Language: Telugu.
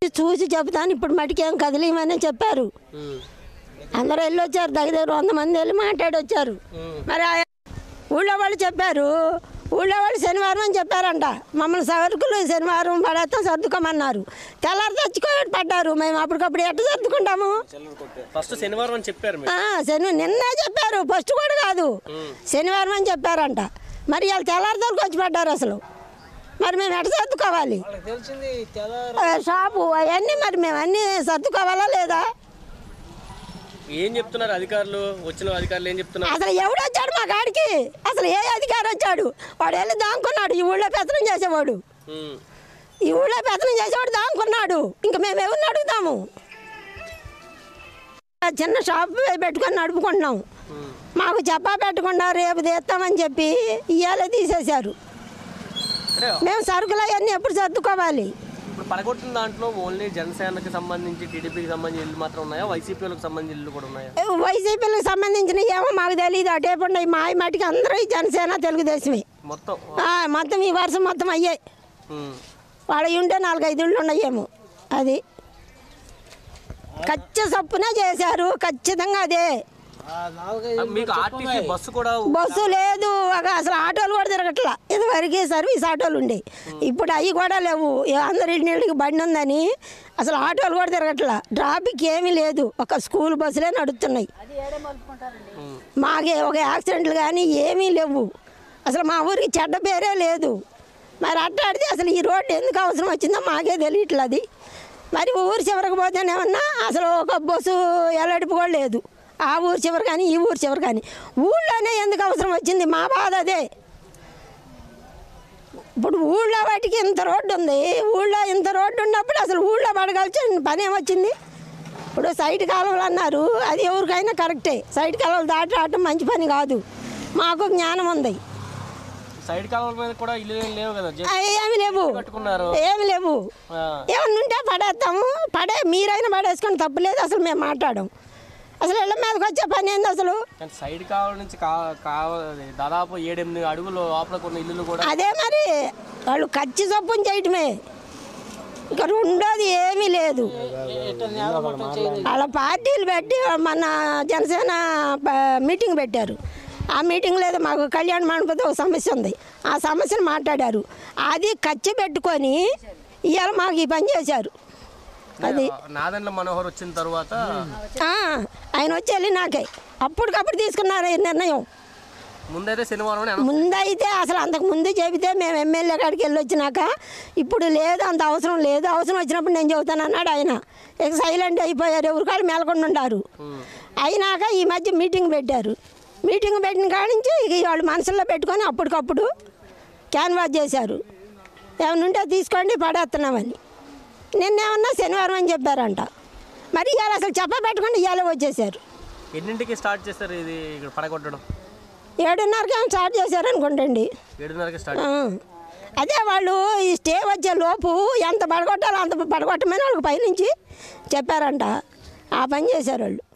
వచ్చి చూసి చెబుతాను ఇప్పుడు మటుకు ఏం కదిలేమని చెప్పారు ఉమ్. అందరూ వెళ్ళి వచ్చారు దగ్గర దగ్గర వంద మంది వెళ్ళి మాట్లాడి వచ్చారు మరి ఆ ఊళ్ళో వాళ్ళు చెప్పారు ఊళ్ళో వాళ్ళు శనివారం అని చెప్పారంట మమ్మల్ని సరుకులు శనివారం పడేస్తాం సర్దుకోమన్నారు తెల్లారి తెచ్చుకో పడ్డారు మేము అప్పటికప్పుడు ఎట్ట సర్దుకుంటాము ఫస్ట్ శనివారం అని చెప్పారు మీరు ఆ, శని నిన్నే చెప్పారు ఫస్ట్ కూడా కాదు శనివారం అని చెప్పారంట మరి వాళ్ళు తెల్లారితోకి వచ్చి పడ్డారు అసలు మరి మేము ఎట్ట సర్దుకోవాలి తెలిసింది తెల్ల ఆ, షాపు అవన్నీ మరి మేము అన్నీ సర్దుకోవాలా లేదా ఏం చెప్తున్నారు అధికారులు వచ్చిన అధికారులు ఏం చెప్తున్నారు అసలు ఎవడు వచ్చాడు మా కాడికి అసలు ఏ అధికారి వచ్చాడు వాడు వెళ్ళి దాంకున్నాడు ఈ ఊళ్ళో పెత్తనం చేసేవాడు ఉమ్. ఈ ఊళ్ళో పెత్తనం చేసేవాడు దాంకున్నాడు ఇంకా మేము ఎవరిని అడుగుతాము ఆ చిన్న షాప్ పెట్టుకొని నడుపుకుంటున్నాం మాకు చెప్పా పెట్టకుండా రేపు తీస్తామని చెప్పి ఇవాళ తీసేశారు అంటే మేము సరుకులు అవన్నీ ఎప్పుడు సర్దుకోవాలి ఇప్పుడు పడగొట్టిన దాంట్లో ఓన్లీ జనసేనకి సంబంధించి టీడీపీకి సంబంధించి ఇల్లు మాత్రం ఉన్నాయా వైసీపీలకు సంబంధించి ఇల్లు కూడా ఉన్నాయా వైసీపీలకు సంబంధించిన ఏమో మాకు తెలియదు అటేపండి మా మటుకు అందరూ ఈ జనసేన తెలుగుదేశమే మొత్తం ఆ, మొత్తం ఈ వర్షం మొత్తం అయ్యాయి ఉమ్. వాడు ఉంటే నాలుగైదు ఇళ్ళు ఉన్నాయేమో అది ఖచ్చిత చొప్పున చేశారు ఖచ్చితంగా అదే నాలుగైదు మీకు ఆర్టీసీ బస్సు కూడా బస్సు లేదు ఒక అసలు ఆటోలు కూడా తిరగట్లా ఇదివరకు సర్వీస్ ఆటోలు ఉండే ఇప్పుడు అవి కూడా లేవు అందరి నీళ్ళకి బండి ఉందని అసలు ఆటోలు కూడా తిరగట్లా ట్రాఫిక్ ఏమీ లేదు ఒక స్కూల్ బస్సులే నడుస్తున్నాయి మాకే ఒక యాక్సిడెంట్లు కానీ ఏమీ లేవు అసలు మా ఊరికి చెడ్డ పేరే లేదు మరి అట్లాడితే అసలు ఈ రోడ్డు ఎందుకు అవసరం వచ్చిందో మాకే తెలియట్లేదు అది మరి ఊరు చివరికి పోతేనేమన్నా అసలు ఒక బస్సు ఎల్లడిపు కూడా లేదు ఆ ఊరు చివరి కానీ ఈ ఊరు చివరి కానీ ఊళ్ళోనే ఎందుకు అవసరం వచ్చింది మా బాధ అదే ఇప్పుడు ఊళ్ళో వాటికి ఇంత రోడ్డు ఉంది ఊళ్ళో ఇంత రోడ్డు ఉన్నప్పుడు అసలు ఊళ్ళో పడగలిచిన పని ఏమొచ్చింది ఇప్పుడు సైడ్ కాలువలు అన్నారు అది ఎవరికైనా కరెక్టే సైడ్ కాలువలు దాటి రావటం మంచి పని కాదు మాకు జ్ఞానం ఉంది సైడ్ కాలువల మీద కూడా ఇల్లు ఏం లేవు కదా జస్ట్ అవి ఏమి లేవు కట్టుకున్నారు ఏమి లేవు ఆ. ఏమన్నా ఉంటే పడేస్తాము పడే మీరైనా పడేసుకొని తప్పులేదు అసలు మేము మాట్లాడడం అసలు ఇళ్ళ మీదకి వచ్చే పని ఏంది అసలు కానీ సైడ్ కాలువ నుంచి కా కావాలి దాదాపు ఏడెనిమిది అడుగులు లోపల కొన్ని ఇల్లులు కూడా అదే మరి వాళ్ళు ఖర్చు చొప్పున చేయటమే ఇక రెండోది ఏమీ లేదు వాళ్ళ పార్టీలు పెట్టి మన జనసేన ప- మీటింగ్ పెట్టారు ఆ మీటింగ్ లేదు మాకు కళ్యాణ మండపంతో ఒక సమస్య ఉంది ఆ సమస్యను మాట్లాడారు అది ఖర్చు పెట్టుకొని ఇవాళ మాకు ఈ పని చేశారు అది నాదెండ్ల మనోహర్ వచ్చిన తర్వాత ఆ, ఆయన వచ్చి వెళ్ళి నాకే అప్పటికప్పుడు తీసుకున్నారు ఈ నిర్ణయం ముందైతే శనివారం అని అన్న- ముందైతే అసలు అంతకు ముందు చెబితే మేము ఎమ్మెల్యే కాడికి వెళ్ళి వచ్చినాక ఇప్పుడు లేదు అంత అవసరం లేదు అవసరం వచ్చినప్పుడు నేను చెబుతాను అన్నాడు ఆయన ఇక సైలెంట్ అయిపోయారు ఎవరి కాళ్ళు మేలకుండా ఉండారు అయినాక ఈ మధ్య మీటింగ్ పెట్టారు మీటింగ్ పెట్టిన కాడి నుంచి ఇక వాళ్ళు మనసులో పెట్టుకొని అప్పటికప్పుడు క్యాన్వాస్ చేశారు ఏమైనా ఉంటే తీసుకోండి పడేస్తున్నామని నిన్నేమన్నా శనివారం అని చెప్పారంట మరి ఇవాళ అసలు చెప్ప పెట్టకుండా ఇవాళ వచ్చేసారు ఎన్నింటికి స్టార్ట్ చేస్తారు ఇది ఇక్కడ పడగొట్టడం ఏడున్నరకి ఏమో స్టార్ట్ చేశారు అనుకుంటండి ఏడున్నరకి స్టార్ట్ ఆ. అదే వాళ్ళు ఈ స్టే వచ్చే లోపు ఎంత పడగొట్టాలో అంత పడగొట్టమని వాళ్ళకి పైనుంచి చెప్పారంట ఆ పని చేశారు వాళ్ళు